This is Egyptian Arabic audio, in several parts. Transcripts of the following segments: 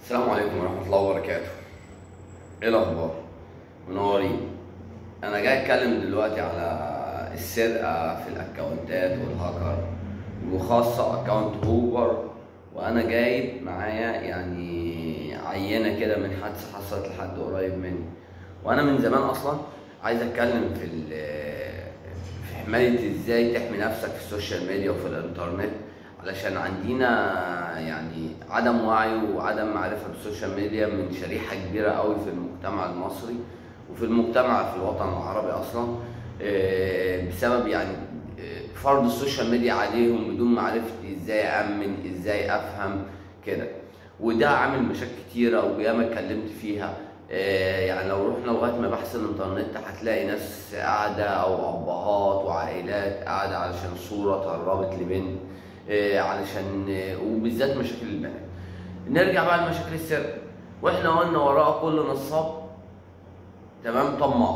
السلام عليكم ورحمة الله وبركاته. إيه الأخبار؟ منورين. أنا جاي أتكلم دلوقتي على السرقة في الأكونتات والهاكر وخاصة أكونت أوبر وأنا جايب معايا يعني عينة كده من حادثة حصلت لحد قريب مني. وأنا من زمان أصلا عايز أتكلم في ال- في حماية إزاي تحمي نفسك في السوشيال ميديا وفي الإنترنت علشان عندنا يعني عدم وعي وعدم معرفه بالسوشيال ميديا من شريحه كبيره قوي في المجتمع المصري وفي المجتمع في الوطن العربي اصلا آه، بسبب يعني آه، فرض السوشيال ميديا عليهم بدون معرفه ازاي امن ازاي افهم كده وده عامل مشاكل كتيره وياما اتكلمت فيها آه، يعني لو رحنا لغايه مباحث الانترنت هتلاقي ناس قاعده او ابهات وعائلات قاعده علشان صوره اتهربت لبنت آه، علشان آه، وبالذات مشاكل البنات نرجع بقى لمشاكل السرقه واحنا قلنا وراء كل نصاب تمام طماع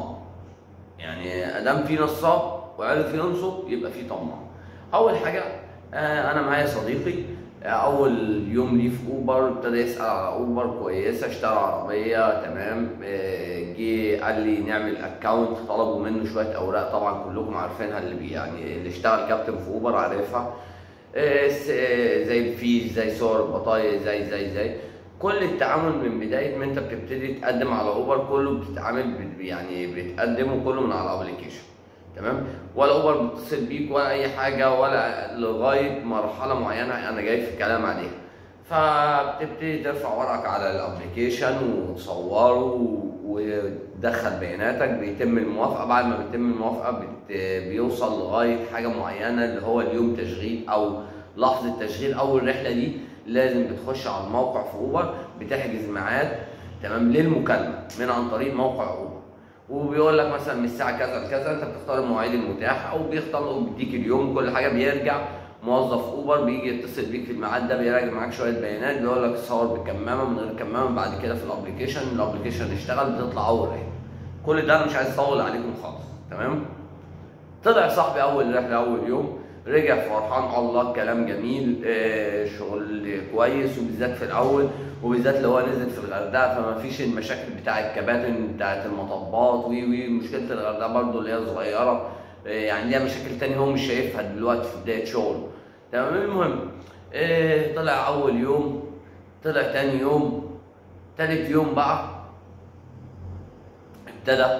يعني ادام في نصاب وعرف ينصب يبقى في طماع اول حاجه آه، انا معايا صديقي آه، اول يوم ليه في اوبر ابتدى يسال على اوبر كويسه اشترى عربيه تمام آه، جه قال لي نعمل اكونت طلبوا منه شويه اوراق طبعا كلكم عارفينها اللي بي يعني اللي اشتغل كابتن في اوبر عارفها آه، س- آه، زي الفيز زي صور بطايق زي زي زي كل التعامل من بدايه ما انت بتبتدي تقدم على اوبر كله بتتعامل بت- يعني بتقدمه كله من على الابلكيشن تمام ولا اوبر بيتصل بيك ولا اي حاجه ولا لغايه مرحله معينه انا جاي في الكلام عليها فبتبتدي ترفع ورقك على الابلكيشن وتصوره وتدخل بياناتك بيتم الموافقه بعد ما بيتم الموافقه بت... بيوصل لغايه حاجه معينه اللي هو اليوم تشغيل او لحظه تشغيل اول رحله دي لازم بتخش على الموقع في اوبر بتحجز ميعاد تمام للمكالمه من عن طريق موقع اوبر وبيقول لك مثلا من الساعه كذا لكذا انت بتختار المواعيد المتاحه او بيختار وبيديك اليوم كل حاجه بيرجع موظف اوبر بيجي يتصل بيك في الميعاد ده بيراجع معاك شويه بيانات بيقول لك صور بالكمامه من غير كمامه بعد كده في الابلكيشن الابلكيشن اشتغل بتطلع اول رحله كل ده انا مش عايز اطول عليكم خالص تمام طلع صاحبي اول رحله اول يوم رجع فرحان الله كلام جميل آه شغل كويس وبالذات في الاول وبالذات لو هو نزل في الغردقه فما فيش المشاكل بتاع الكباتن بتاعت المطبات وي وي مشكله الغردقه برضو اللي هي صغيره آه يعني ليها مشاكل تانية هو مش شايفها دلوقتي في بدايه شغله تمام المهم آه طلع اول يوم طلع تاني يوم تالت يوم بقى ابتدى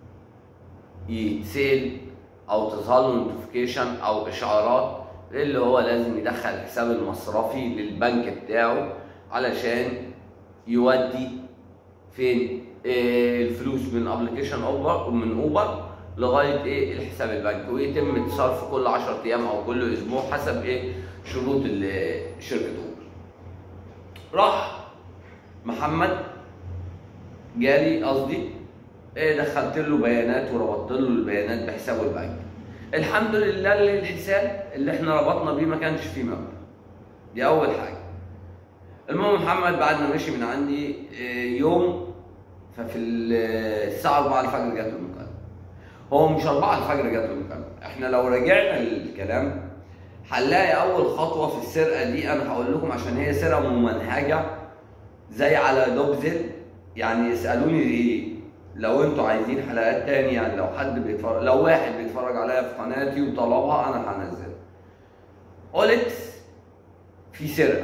يتسال او تظهر له نوتيفيكيشن او اشعارات اللي هو لازم يدخل الحساب المصرفي للبنك بتاعه علشان يودي فين إيه الفلوس من ابلكيشن اوبر من اوبر لغايه ايه الحساب البنكي ويتم الصرف كل 10 ايام او كل اسبوع حسب ايه شروط ال- شركه اوبر راح محمد جالي قصدي إيه دخلت له بيانات وربطت له البيانات بحسابه البنكي الحمد لله اللي الحساب اللي احنا ربطنا بيه ما كانش فيه مبلغ دي اول حاجه المهم محمد بعد ما مشي من عندي إيه، يوم ففي ال- الساعه 4 الفجر جات له المكالمه هو مش 4 الفجر جات له المكالمه احنا لو رجعنا للكلام هنلاقي اول خطوه في السرقه دي انا هقول لكم عشان هي سرقه ممنهجه زي على دوبزل يعني اسالوني ايه لو انتوا عايزين حلقات تانية يعني لو حد بيتفرج لو واحد بيتفرج عليا في قناتي وطلبها انا هنزلها اوليكس في سرقه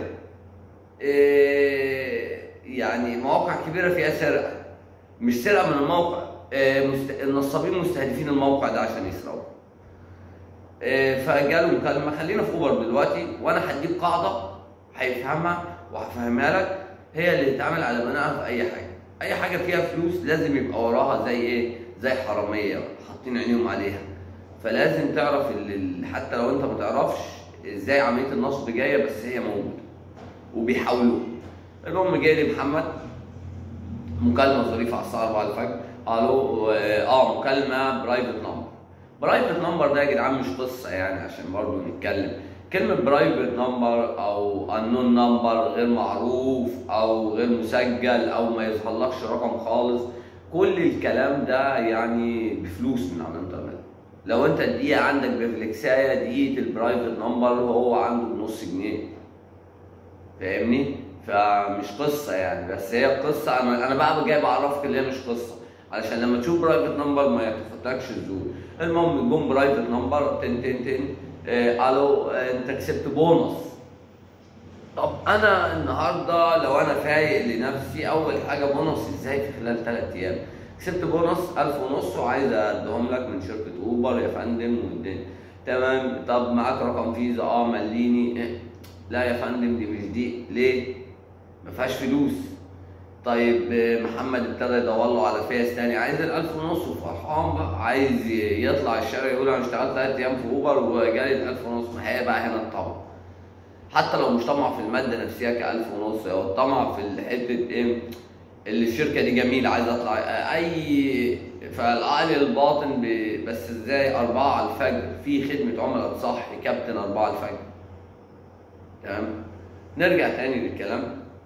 إيه يعني مواقع كبيره فيها سرقه مش سرقه من الموقع إيه مست... النصابين مستهدفين الموقع ده عشان يسرقوا إيه فجاله مكالمه خلينا في اوبر دلوقتي وانا هديك قاعده هيفهمها وهفهمها لك هي اللي تتعمل على بنائها في اي حاجه اي حاجه فيها فلوس لازم يبقى وراها زي ايه زي حراميه حاطين عينيهم عليها فلازم تعرف ال- ال- حتى لو انت ما تعرفش ازاي عمليه النصب جايه بس هي موجوده وبيحاولوا المهم جاي لي محمد مكالمه ظريفه على الساعه 4 الفجر الو اه مكالمه برايفت نمبر برايفت نمبر ده يا جدعان مش قصه يعني عشان برضه نتكلم كلمة برايفت نمبر أو انون نمبر غير معروف أو غير مسجل أو ما يظهرلكش رقم خالص كل الكلام ده يعني بفلوس من على الإنترنت لو أنت الدقيقة عندك بفلكساية دقيقة البرايفت نمبر هو عنده بنص جنيه فاهمني؟ فمش قصه يعني بس هي قصه انا انا بقى جاي بعرفك اللي هي مش قصه علشان لما تشوف برايفت نمبر ما يتفتكش الزول المهم جم برايفت نمبر تن تن تن آه الو آه انت كسبت بونص طب انا النهارده لو انا فايق لنفسي اول حاجه بونص ازاي في خلال ثلاث ايام كسبت بونص 1000 ونص وعايز اديهم لك من شركه اوبر يا فندم والدنيا تمام طب معاك رقم فيزا اه مليني إيه؟ لا يا فندم دي مش دي ليه ما فيهاش فلوس طيب آه، محمد ابتدى يدور له على فيس تاني عايز ال 1000 ونص وفرحان بقى عايز يطلع الشارع يقول انا اشتغلت ثلاث ايام في اوبر وجالي ال 1000 ونص ما هي بقى هنا الطمع حتى لو مش طمع في الماده نفسها ك 1000 ونص هو الطمع في حته ايه اللي الشركه دي جميله عايز اطلع اي فالعقل الباطن ب- بس ازاي 4 على الفجر في خدمه عملاء صح كابتن 4 الفجر تمام نرجع تاني للكلام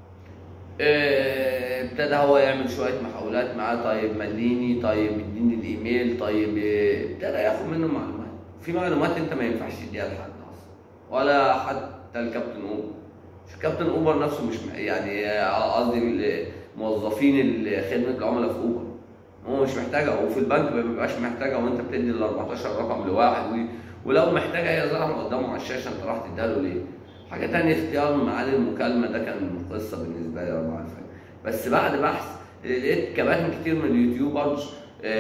آه، ابتدى هو يعمل شويه محاولات معاه طيب مليني طيب اديني الايميل طيب آه، ابتدى ياخد منه معلومات في معلومات انت ما ينفعش تديها لحد اصلا ولا حتى الكابتن اوبر مش كابتن اوبر نفسه مش م- يعني آه، قصدي ال- موظفين ال- خدمه العملاء في اوبر هو مش محتاجها وفي البنك ما بيبقاش محتاجها وانت بتدي ال 14 رقم لواحد و- ولو محتاجها هي ظاهره قدامه على الشاشه انت راح تديها له ليه؟ حاجه تانية اختيار معالي المكالمه ده كان قصه بالنسبه لي اربعه الفجر بس بعد بحث لقيت كباتن كتير من اليوتيوبرز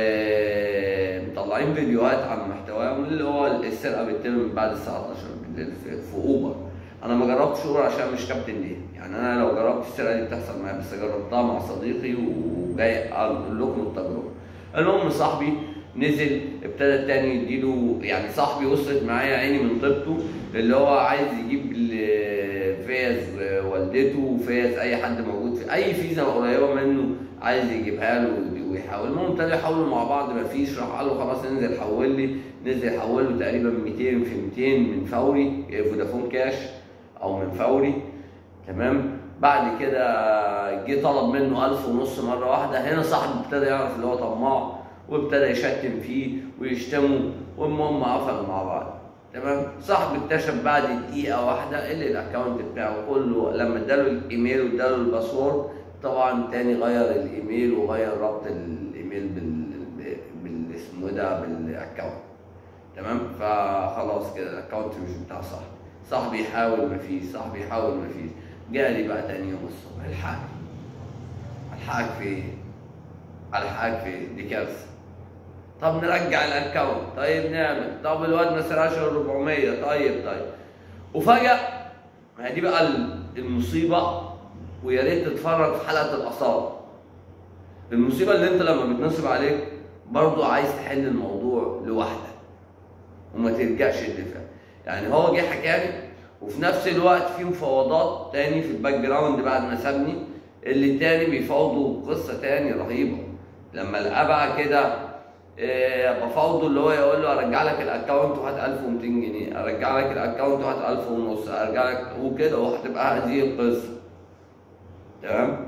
آه، مطلعين فيديوهات عن محتواهم اللي هو السرقه بتتم من بعد الساعه 12 بالليل في, في اوبر انا ما جربتش اوبر عشان مش كابتن ليه يعني انا لو جربت السرقه دي بتحصل معايا بس جربتها مع صديقي وجاي اقول لكم التجربه المهم صاحبي نزل ابتدى التاني يديله يعني صاحبي وصلت معايا عيني من طيبته اللي هو عايز يجيب ل- فيز والدته وفيز اي حد موجود في اي فيزا قريبه منه عايز يجيبها له ويحاول المهم ابتدوا يحاولوا مع بعض مفيش راح قال له خلاص انزل حول لي نزل حول له تقريبا 200 في 200 من فوري فودافون كاش او من فوري تمام بعد كده جه طلب منه ألف ونص مرة واحدة هنا صاحبي ابتدى يعرف اللي هو طماع وابتدى يشتم فيه ويشتمه والمهم قفلوا مع بعض تمام صاحبي اكتشف بعد دقيقة واحدة اللي الاكونت بتاعه كله لما اداله الايميل واداله الباسورد طبعا تاني غير الايميل وغير ربط الايميل بال بال اسمه إيه ده بالاكونت تمام فخلاص كده الاكونت مش بتاع صاحبي صاحبي يحاول مفيش صاحبي يحاول مفيش جالي بقى تاني يوم الصبح الحقني الحقك في ايه؟ الحقك في ايه؟ دي كارثه طب نرجع الاكونت طيب نعمل طب الواد ما سرقش ال 400 طيب طيب وفجأة ما هي دي بقى المصيبة ويا ريت تتفرج في حلقة الآثار المصيبة اللي انت لما بتنصب عليك برضو عايز تحل الموضوع لوحدك وما تلجأش الدفاع يعني هو جه حكى لي وفي نفس الوقت في مفاوضات تاني في الباك جراوند بعد ما سابني اللي تاني بيفاوضوا قصة تاني رهيبة لما لقاه بقى كده إيه، بفاوضه اللي هو يقول له ارجع لك الاكونت وهات 1200 جنيه ارجع لك الاكونت وهات 1000 ونص ارجع لك وكده وهتبقى هذه القصه تمام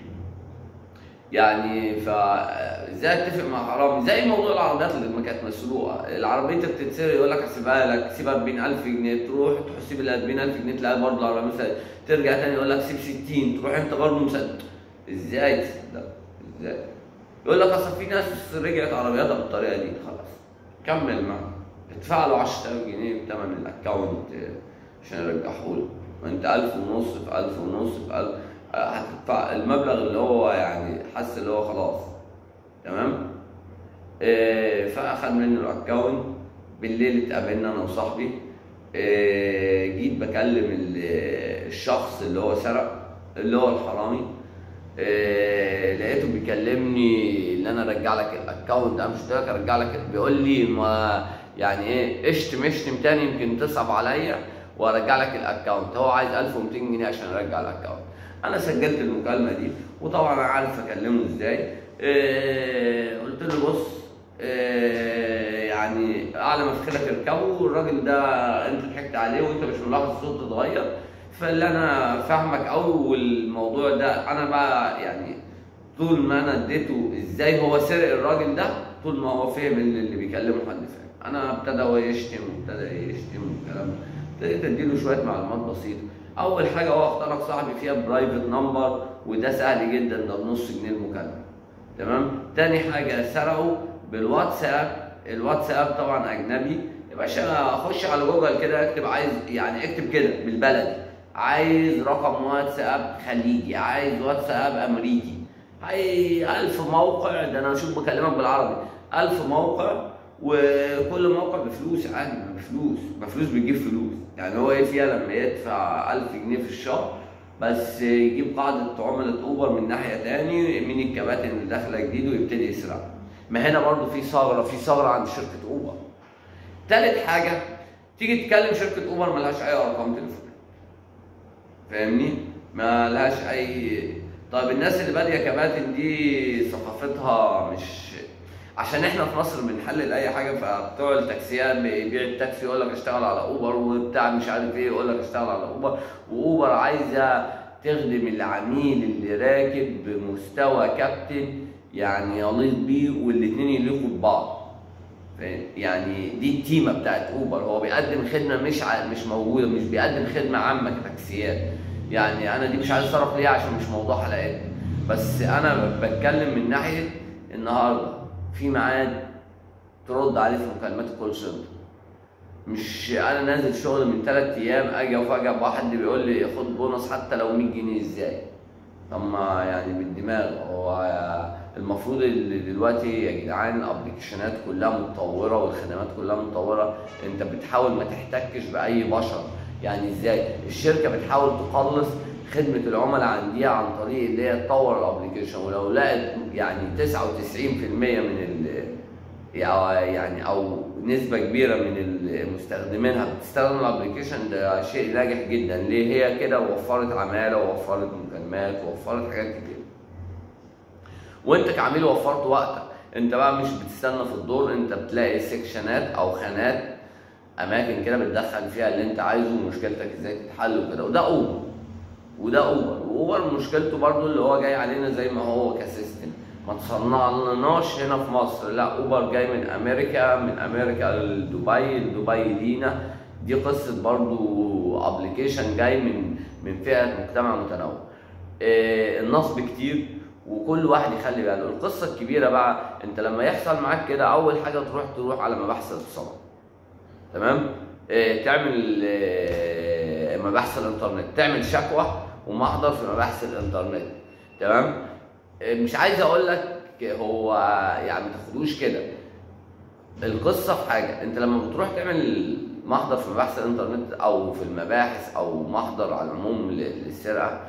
يعني فازاي اتفق مع حرامي زي موضوع العربيات اللي ما كانت مسروقه العربيه انت بتتسرق يقول لك هسيبها لك سيب 40000 جنيه تروح تحسب ال 40000 جنيه تلاقي برضه العربيه مثلا ترجع تاني يقول لك سيب 60 تروح انت برضه مصدق ازاي تصدق ازاي يقول لك اصل في ناس رجعت عربياتها بالطريقه دي خلاص كمل معاه ادفع له 10000 جنيه بثمن الاكونت عشان يرجعه لك ما انت 1000 ونص في 1000 ونص في 1000 هتدفع المبلغ اللي هو يعني حس اللي هو خلاص تمام آه، فاخد منه الاكونت بالليل اتقابلنا انا وصاحبي آه، جيت بكلم ال- الشخص اللي هو سرق اللي هو الحرامي آه، لقيته بيكلمني ان انا ارجع لك الاكونت انا مش قلت لك ارجع لك بيقول لي ما يعني ايه اشتم اشتم تاني يمكن تصعب عليا وارجع لك الاكونت هو عايز 1200 جنيه عشان ارجع الاكونت انا سجلت المكالمه دي وطبعا انا عارف اكلمه ازاي إيه قلت له بص إيه يعني اعلى ما في خيرك اركبه الراجل ده انت ضحكت عليه وانت مش ملاحظ الصوت اتغير فاللي انا فاهمك قوي والموضوع ده انا بقى يعني طول ما انا اديته ازاي هو سرق الراجل ده طول ما هو فاهم اللي اللي بيكلمه حد فاهم انا ابتدى هو يشتم وابتدى يشتم والكلام ده ابتديت اديله شويه معلومات بسيطه اول حاجه هو اخترق صاحبي فيها برايفت نمبر وده سهل جدا ده بنص جنيه المكالمه تمام تاني حاجه سرقوا بالواتساب الواتساب طبعا اجنبي يا باشا اخش على جوجل كده اكتب عايز يعني اكتب كده بالبلدي عايز رقم واتساب خليجي عايز واتساب امريكي هي ألف موقع ده انا اشوف بكلمك بالعربي ألف موقع وكل موقع بفلوس عادي ما بفلوس ما فلوس بتجيب فلوس يعني هو ايه فيها لما يدفع 1000 جنيه في الشهر بس يجيب قاعدة عملاء اوبر من ناحية تاني من الكباتن اللي داخلة جديد ويبتدي يسرق ما هنا برضو في ثغرة في ثغرة عند شركة اوبر تالت حاجة تيجي تكلم شركة اوبر ملهاش اي ارقام تليفون فاهمني؟ ما لهاش اي طيب الناس اللي باديه كباتن دي ثقافتها مش عشان احنا في مصر بنحلل اي حاجه فبتوع التاكسيات بيبيع التاكسي يقول لك اشتغل على اوبر وبتاع مش عارف ايه يقول لك اشتغل على اوبر واوبر عايزه تخدم العميل اللي راكب بمستوى كابتن يعني يليق بيه والاثنين يليقوا ببعض فاهم؟ يعني دي التيمه بتاعت اوبر هو بيقدم خدمه مش ع... مش موجوده مش بيقدم خدمه عامه كتاكسيات يعني انا دي مش عايز اصرف ليها عشان مش موضوع حلقات بس انا بتكلم من ناحيه النهارده في ميعاد ترد عليه في مكالمات الكول سنتر مش انا نازل شغل من ثلاث ايام اجي وفجاه واحد بيقول لي خد بونص حتى لو 100 جنيه ازاي طب ما يعني بالدماغ هو المفروض اللي دلوقتي يا جدعان الابلكيشنات كلها متطوره والخدمات كلها متطوره انت بتحاول ما تحتكش باي بشر يعني ازاي الشركه بتحاول تقلص خدمه العملاء عندها عن طريق اللي هي تطور الابلكيشن ولو لقت يعني 99% من ال يعني او نسبه كبيره من المستخدمينها بتستخدم الابلكيشن ده شيء ناجح جدا ليه هي كده وفرت عماله ووفرت مكالمات ووفرت حاجات كتير وانت كعميل وفرت وقتك انت بقى مش بتستنى في الدور انت بتلاقي سيكشنات او خانات اماكن كده بتدخل فيها اللي انت عايزه ومشكلتك ازاي تتحل وكده وده اوبر وده اوبر واوبر مشكلته برضو اللي هو جاي علينا زي ما هو كسيستم ما تصنعناش هنا في مصر لا اوبر جاي من امريكا من امريكا لدبي لدبي لينا دي قصه برضو ابلكيشن جاي من من فئه مجتمع متنوع إيه النصب كتير وكل واحد يخلي باله القصه الكبيره بقى انت لما يحصل معاك كده اول حاجه تروح تروح على مباحث الاتصالات تمام إيه تعمل إيه مباحث الانترنت تعمل شكوى ومحضر في مباحث الانترنت تمام إيه مش عايز اقول لك هو يعني ما تاخدوش كده القصه في حاجه انت لما بتروح تعمل محضر في مباحث الانترنت او في المباحث او محضر على العموم للسرقه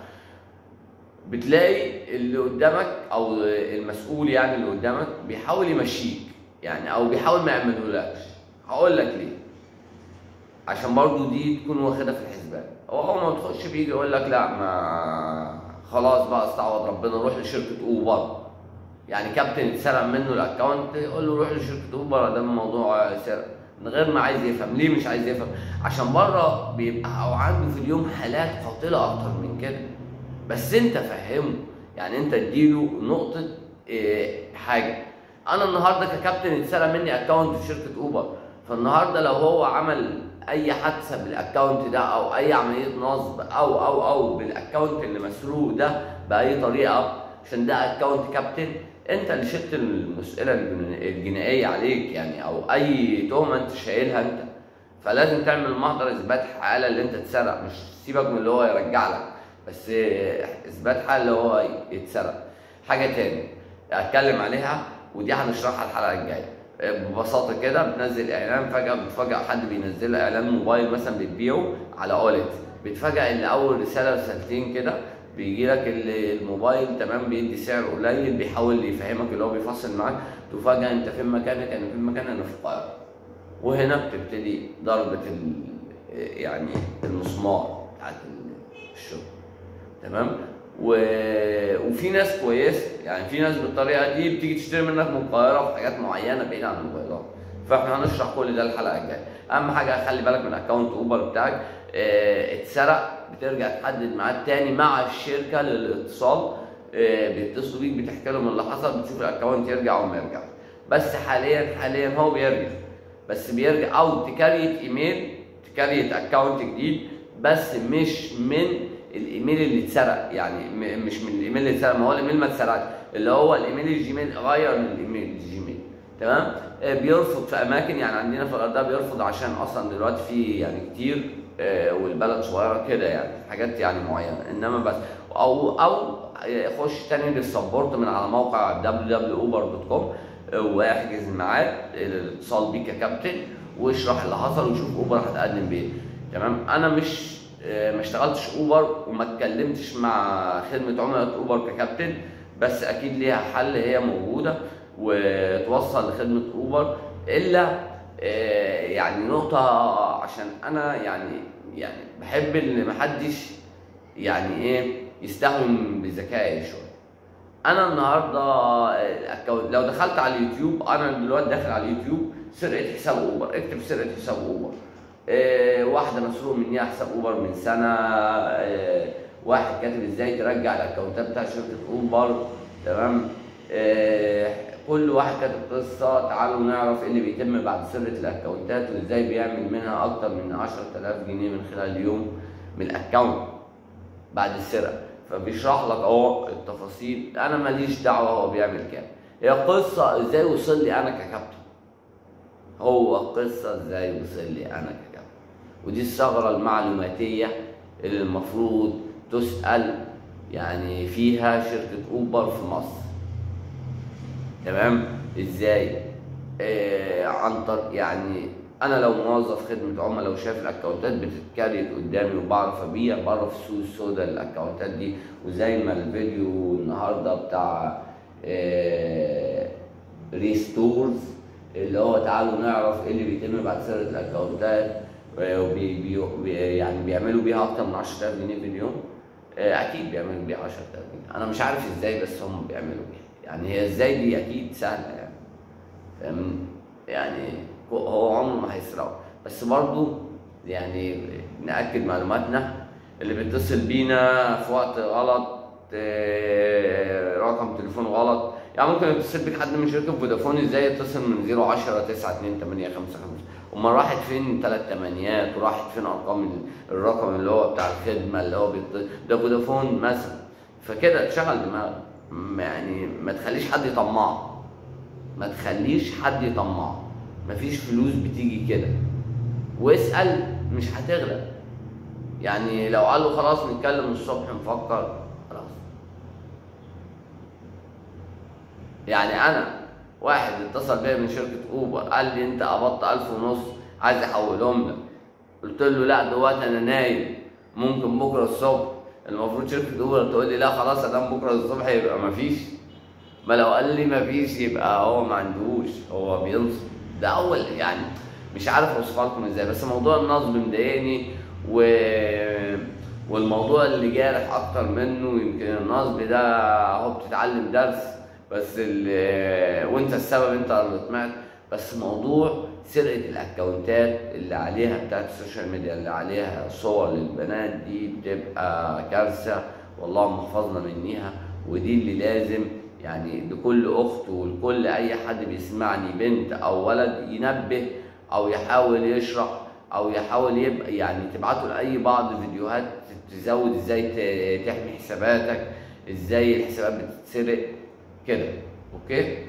بتلاقي اللي قدامك او المسؤول يعني اللي قدامك بيحاول يمشيك يعني او بيحاول ما يعملهولكش هقول لك ليه عشان برضو دي تكون واخدها في الحسبان هو اول ما تخش بيجي يقول لك لا ما خلاص بقى استعوض ربنا روح لشركه اوبر يعني كابتن اتسرق منه الاكونت يقول له روح لشركه اوبر ده موضوع سرقه من غير ما عايز يفهم ليه مش عايز يفهم عشان بره بيبقى او عنده في اليوم حالات قاتله اكتر من كده بس انت فهمه يعني انت اديله نقطه إيه حاجه انا النهارده ككابتن اتسرق مني اكونت في شركه اوبر فالنهارده لو هو عمل اي حادثه بالاكونت ده او اي عمليه نصب او او او بالاكونت اللي مسروق ده باي طريقه عشان ده اكونت كابتن انت اللي شلت المساله الجنائيه عليك يعني او اي تهمه انت شايلها انت فلازم تعمل محضر اثبات حاله اللي انت اتسرق مش سيبك من اللي هو يرجع لك بس اثبات حاله اللي هو يتسرق حاجه تاني اتكلم عليها ودي هنشرحها الحلقه الجايه ببساطه كده بتنزل اعلان فجاه بتفاجئ حد بينزل اعلان موبايل مثلا بتبيعه على اولت بتفاجئ ان اول رساله رسالتين كده بيجي لك الموبايل تمام بيدي سعر قليل بيحاول يفهمك اللي هو بيفصل معاك تفاجئ انت فين مكانك انا فين مكانك انا في القاهره وهنا بتبتدي ضربه يعني المسمار بتاعت الشغل تمام و... وفي ناس كويسه يعني في ناس بالطريقه دي بتيجي تشتري منك من القاهره في حاجات معينه بعيده عن الموبايلات فاحنا هنشرح كل ده الحلقه الجايه اهم حاجه خلي بالك من اكونت اوبر بتاعك اه اتسرق بترجع تحدد ميعاد تاني مع الشركه للاتصال اه بيتصلوا بيك بتحكي لهم اللي حصل بتشوف الاكونت يرجع او ما يرجعش بس حاليا حاليا هو بيرجع بس بيرجع او تكريت ايميل تكريت اكونت جديد بس مش من الايميل اللي اتسرق يعني م- مش من الايميل اللي اتسرق ما هو الايميل ما اتسرقش اللي هو الايميل الجيميل غير من الايميل الجيميل تمام آه، بيرفض في اماكن يعني عندنا في الغردقه بيرفض عشان اصلا دلوقتي في يعني كتير آه، والبلد صغيره كده يعني حاجات يعني معينه انما بس او او خش تاني للسبورت من على موقع www.uber.com واحجز ميعاد الاتصال بيك ككابتن واشرح اللي حصل وشوف اوبر هتقدم بايه تمام انا مش آه، ما اشتغلتش اوبر وما اتكلمتش مع خدمه عملاء اوبر ككابتن بس اكيد ليها حل هي موجوده وتوصل لخدمه اوبر الا آه، يعني نقطه عشان انا يعني يعني بحب ان محدش يعني ايه يستهون بذكائي شويه انا النهارده الأكونت- لو دخلت على اليوتيوب انا دلوقتي داخل على اليوتيوب سرقه حساب اوبر اكتب سرقه حساب اوبر إيه واحده مسروق منيها حساب اوبر من سنه إيه واحد كاتب ازاي ترجع الاكونتات بتاع شركه اوبر تمام إيه كل واحد كاتب قصه تعالوا نعرف ايه اللي بيتم بعد سرقه الاكونتات وازاي بيعمل منها اكتر من 10000 جنيه من خلال اليوم من الاكونت بعد السرقه فبيشرح لك اهو التفاصيل انا ماليش دعوه هو بيعمل كام هي قصه ازاي وصل لي انا ككابتن هو قصه ازاي وصل لي انا ككابتن ودي الثغره المعلوماتيه اللي المفروض تسال يعني فيها شركه اوبر في مصر تمام ازاي آه عن طريق يعني انا لو موظف خدمه عملاء وشايف الاكونتات بتتكريت قدامي وبعرف ابيع بعرف السوق السوداء للاكونتات دي وزي ما الفيديو النهارده بتاع آه ريستورز اللي هو تعالوا نعرف ايه اللي بيتم بعد سرقه الاكونتات آه، وبي بي بي- يعني بيعملوا بيها اكتر من 10000 جنيه في اليوم آه، اكيد بيعملوا بيها 10000 جنيه انا مش عارف ازاي بس هم بيعملوا بيها يعني هي ازاي دي اكيد سهله يعني فاهمني يعني هو عمره ما هيسرقه بس برضو يعني ناكد معلوماتنا اللي بيتصل بينا في وقت غلط آه، رقم تليفون غلط يعني ممكن يتصل بيك حد من شركه فودافون ازاي يتصل من 010 92 8 5 5 امال راحت فين ثلاث تمانيات وراحت فين ارقام ال- الرقم اللي هو بتاع الخدمه اللي هو بيتصل ده فودافون مثلا فكده تشغل دماغك م- يعني ما تخليش حد يطمعك ما تخليش حد يطمعك مفيش فلوس بتيجي كده واسال مش هتغلب يعني لو قال له خلاص نتكلم الصبح نفكر خلاص يعني انا واحد اتصل بيا من شركه اوبر قال لي انت قبضت ألف ونص عايز احولهم لك قلت له لا دلوقتي انا نايم ممكن بكره الصبح المفروض شركه اوبر تقول لي لا خلاص ادام بكره الصبح يبقى مفيش ما لو قال لي مفيش يبقى هو ما عندوش هو بينصب ده اول يعني مش عارف اوصفها لكم ازاي بس موضوع النصب مضايقني و والموضوع اللي جارح اكتر منه يمكن النصب ده اهو بتتعلم درس بس ال- وانت السبب انت اللي طمعت بس موضوع سرقه الاكونتات اللي عليها بتاعت السوشيال ميديا اللي عليها صور للبنات دي بتبقى كارثه والله محفظنا منيها ودي اللي لازم يعني لكل اخت ولكل اي حد بيسمعني بنت او ولد ينبه او يحاول يشرح او يحاول يبقى يعني تبعتوا لاي بعض فيديوهات تزود ازاي ت- تحمي حساباتك ازاي الحسابات بتتسرق كده اوكي